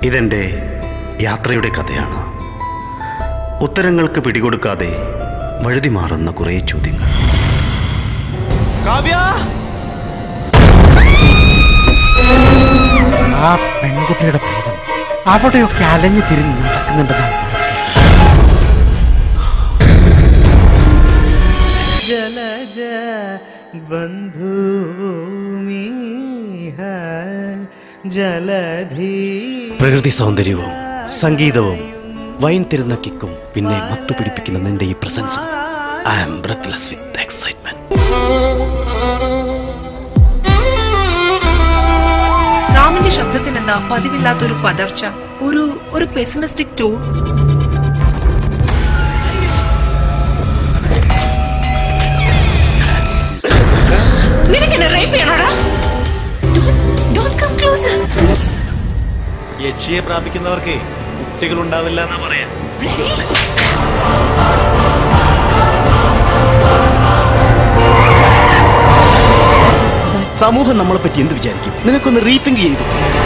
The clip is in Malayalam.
ഇതെൻ്റെ യാത്രയുടെ കഥയാണ് ഉത്തരങ്ങൾക്ക് പിടികൊടുക്കാതെ വഴുതി മാറുന്ന കുറേ ചോദ്യങ്ങൾ ആ പെൺകുട്ടിയുടെ ഭേദം അവിടെയൊക്കെ അലഞ്ഞു തിരിഞ്ഞ് നടക്കുന്നുണ്ടെന്നാണ് ജലജ ബന്ധൂമി ജലധീ പ്രകൃതി സൗന്ദര്യവും സംഗീതവും വൈൻ തരുന്ന കിക്കും പിന്നെ മത്തു പിടിപ്പിക്കുന്ന നിന്റെ ഈ പ്രസൻസും I am breathless with excitement റാമിന്റെ ശബ്ദത്തിന് എന്താ പതിവില്ലാത്തൊരു പതർച്ച ഒരു ഒരു പെസിമിസ്റ്റിക് ടൂൺ നിനക്കെന്നെ റേപ്പ് ചെയ്യണോടാ ഡോണ്ട് കം ക്ലോസർ യക്ഷിയെ പ്രാപിക്കുന്നവർക്ക് കുട്ടികൾ ഉണ്ടാവില്ല എന്നാ പറയാ സമൂഹം നമ്മളെ പറ്റി എന്ത് വിചാരിക്കും നിനക്കൊന്ന് റീതിങ്ക് ചെയ്തു